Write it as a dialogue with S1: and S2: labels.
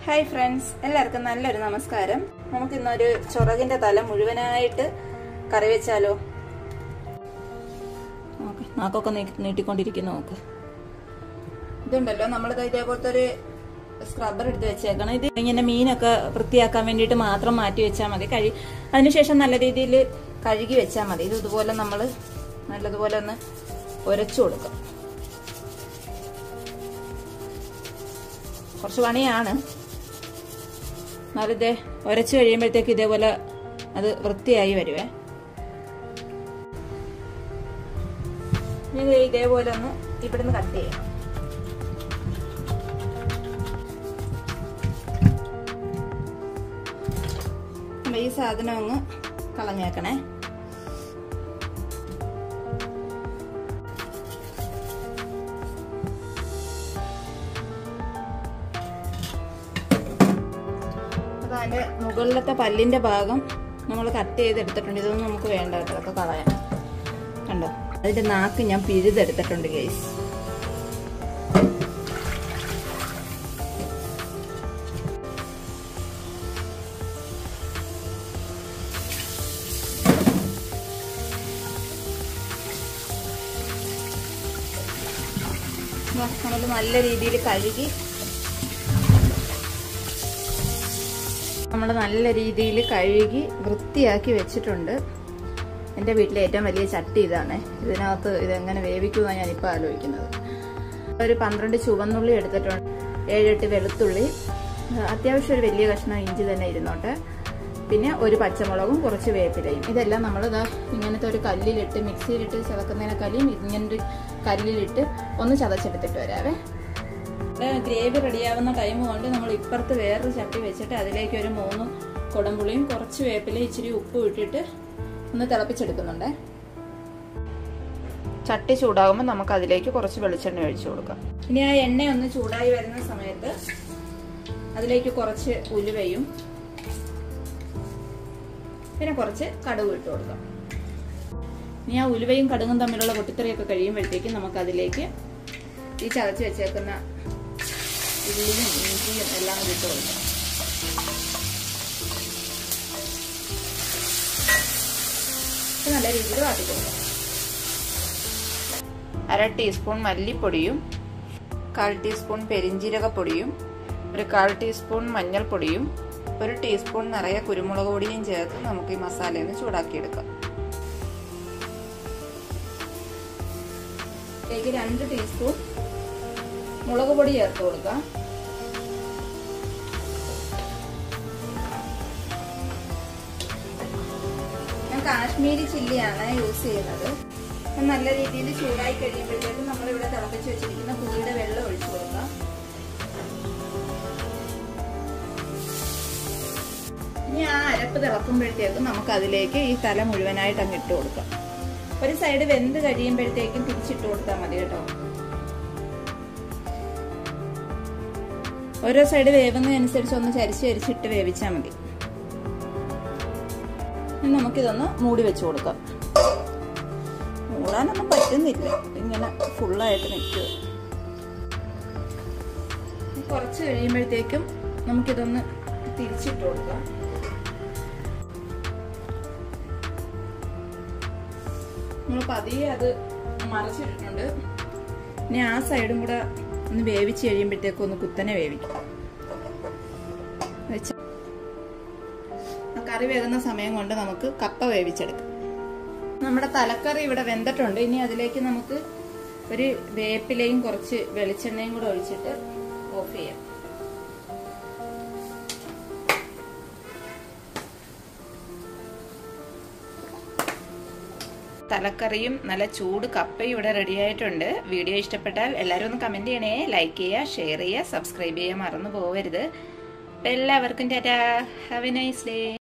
S1: hi friends എല്ലാവർക്കും നല്ലൊരു നമസ്കാരം നമുക്ക് ഇന്നൊരു ചൊറകിന്റെ തല മുഴുവനായിട്ട് കറി വെച്ചാലോ നോക്ക് നാക്കൊക്കെ നീ- നീട്ടിക്കൊണ്ടിരിക്കുന്നു നോക്ക് ഇതുണ്ടല്ലോ നമ്മളിത് ഇതേപോലത്തെ ഒരു സ്ക്രബ്ബർ എടുത്ത് വെച്ചേക്കണം ഇത് ഇങ്ങനെ മീനൊക്കെ വൃത്തിയാക്കാൻ വേണ്ടിയിട്ട് മാത്രം മാറ്റി വെച്ചാൽ മതി കഴി അതിനുശേഷം നല്ല രീതിയിൽ കഴുകി വെച്ചാൽ മതി ഇത് ഇതുപോലെ നമ്മൾ നല്ലതുപോലെ ഒന്ന് ഉരച്ചു കൊടുക്കാം കുറച്ച് പണിയാണ് എന്നാലിതേ ഉരച്ച് കഴിയുമ്പോഴത്തേക്ക് ഇതേപോലെ അത് വൃത്തിയായി വരുവേ ഇനി ദേ ഇതേപോലെ ഒന്ന് ഇവിടുന്ന് കട്ട് ചെയ്യാം അപ്പൊ ഈ സാധനം അങ്ങ് കളഞ്ഞേക്കണേ അപ്പൊ അതിന്റെ മുകളിലത്തെ പല്ലിന്റെ ഭാഗം നമ്മൾ കട്ട് ചെയ്തെടുത്തിട്ടുണ്ട് ഇതൊന്നും നമുക്ക് വേണ്ട കേട്ടോ അതൊക്കെ കളയാം കണ്ടോ അതിന്റെ നാക്ക് ഞാൻ പിഴുതെടുത്തിട്ടുണ്ട് ഗൈസ് നമ്മൾ നല്ല രീതിയിൽ കഴുകി നമ്മൾ നല്ല രീതിയിൽ കഴുകി വൃത്തിയാക്കി വെച്ചിട്ടുണ്ട് എൻ്റെ വീട്ടിലെ ഏറ്റവും വലിയ ചട്ടി ഇതാണ് ഇതിനകത്ത് ഇതെങ്ങനെ വേവിക്കുമെന്നാണ് ഞാനിപ്പോൾ ആലോചിക്കുന്നത് ഒരു പന്ത്രണ്ട് ചുവന്നുള്ളി എടുത്തിട്ടുണ്ട് ഏഴെട്ട് വെളുത്തുള്ളി അത്യാവശ്യം ഒരു വലിയ കഷ്ണം ഇഞ്ചി തന്നെ ഇരുന്നോട്ടെ പിന്നെ ഒരു പച്ചമുളകും കുറച്ച് വേപ്പിലയും ഇതെല്ലാം നമ്മൾ ഇതാ ഇങ്ങനത്തെ ഒരു കല്ലിലിട്ട് മിക്സിയിലിട്ട് ചതക്കുന്നതിനെക്കാളും ഇങ്ങനൊരു കല്ലിലിട്ട് ഒന്ന് ചതച്ചെടുത്തിട്ട് വരാവേ ഗ്രേവി റെഡിയാവുന്ന ടൈം കൊണ്ട് നമ്മൾ ഇപ്പുറത്ത് വേറൊരു ചട്ടി വെച്ചിട്ട് അതിലേക്ക് ഒരു മൂന്ന് കുടംപുളിയും കുറച്ച് വേപ്പിലയും ഇച്ചിരി ഉപ്പും ഇട്ടിട്ട് ഒന്ന് തിളപ്പിച്ചെടുക്കുന്നുണ്ടേ ചട്ടി ചൂടാകുമ്പോൾ നമുക്ക് അതിലേക്ക് കുറച്ച് വെളിച്ചെണ്ണ ഒഴിച്ചു കൊടുക്കാം ഇനി ആ എണ്ണ ഒന്ന് ചൂടായി വരുന്ന സമയത്ത് അതിലേക്ക് കുറച്ച് ഉലുവയും പിന്നെ കുറച്ച് കടുക് ഇട്ട് കൊടുക്കാം ഇനി ആ ഉലുവയും കടുകും തമ്മിലുള്ള പൊട്ടിത്തെറിയൊക്കെ കഴിയുമ്പോഴത്തേക്കും നമുക്ക് അതിലേക്ക് ഈ ചതച്ച് വെച്ചേക്കുന്ന ഉള്ളിയും ഇഞ്ചിയും എല്ലാം കൂടി ഇട്ട് കൊടുക്കാം ഇത് നല്ല രീതിയിൽ വാട്ടി കൊടുക്കാം അര ടീസ്പൂൺ മല്ലിപ്പൊടിയും കാൽ ടീസ്പൂൺ പെരിഞ്ജീരകപ്പൊടിയും ഒരു കാൽ ടീസ്പൂൺ മഞ്ഞൾപ്പൊടിയും ഒരു ടീസ്പൂൺ നിറയെ കുരുമുളക് പൊടിയും ചേർത്ത് നമുക്ക് ഈ മസാലയൊന്ന് ചൂടാക്കിയെടുക്കാം ഇതിലേക്ക് രണ്ട് ടീസ്പൂൺ മുളക് പൊടി ചേർത്ത് കൊടുക്കാം ഞാൻ കാശ്മീരി ചില്ലിയാണ് യൂസ് ചെയ്യുന്നത് അപ്പം നല്ല രീതിയിൽ ചൂടായി കഴിയുമ്പോഴത്തേക്കും നമ്മളിവിടെ തിളപ്പിച്ച് വെച്ചിരിക്കുന്ന പുളിയുടെ വെള്ളം ഒഴിച്ചു കൊടുക്കാം ഇനി ആ അരപ്പ് തിളക്കുമ്പോഴത്തേക്കും നമുക്ക് അതിലേക്ക് ഈ തല മുഴുവനായിട്ട് അങ്ങ് ഇട്ട് കൊടുക്കാം ഒരു സൈഡ് വെന്ത് കഴിയുമ്പോഴത്തേക്കും തിരിച്ചിട്ട് കൊടുത്താൽ മതി കേട്ടോ ഓരോ സൈഡ് വേവുന്നതനുസരിച്ച് ഒന്ന് ചരിച്ച് ചരിച്ചിട്ട് വേവിച്ചാൽ മതി ഇനി നമുക്കിതൊന്ന് മൂടി വെച്ച് കൊടുക്കാം മൂടാനൊന്നും പറ്റുന്നില്ല ഇങ്ങനെ ഫുള്ളായിട്ട് നിൽക്കുക കുറച്ച് കഴിയുമ്പോഴത്തേക്കും നമുക്കിതൊന്ന് തിരിച്ചിട്ട് കൊടുക്കാം നമ്മൾ പതിയെ അത് മറച്ചിട്ടിട്ടുണ്ട് ഇനി ആ സൈഡും കൂടെ ഒന്ന് വേവിച്ച് കഴിയുമ്പോഴത്തേക്കും ഒന്ന് കുത്തനെ വേവിക്കും വെച്ച ആ കറി വേകുന്ന സമയം കൊണ്ട് നമുക്ക് കപ്പ വേവിച്ചെടുക്കാം നമ്മുടെ തലക്കറി ഇവിടെ വെന്തിട്ടുണ്ട് ഇനി അതിലേക്ക് നമുക്ക് ഒരു വേപ്പിലയും കുറച്ച് വെളിച്ചെണ്ണയും കൂടെ ഒഴിച്ചിട്ട് ഓഫ് ചെയ്യാം തലക്കറിയും നല്ല ചൂട് കപ്പയും ഇവിടെ റെഡി ആയിട്ടുണ്ട് വീഡിയോ ഇഷ്ടപ്പെട്ടാൽ എല്ലാവരും ഒന്ന് കമൻറ്റ് ചെയ്യണേ ലൈക്ക് ചെയ്യുക ഷെയർ ചെയ്യുക സബ്സ്ക്രൈബ് ചെയ്യാൻ മറന്നു പോകരുത് എല്ലാവർക്കും tata have a nice day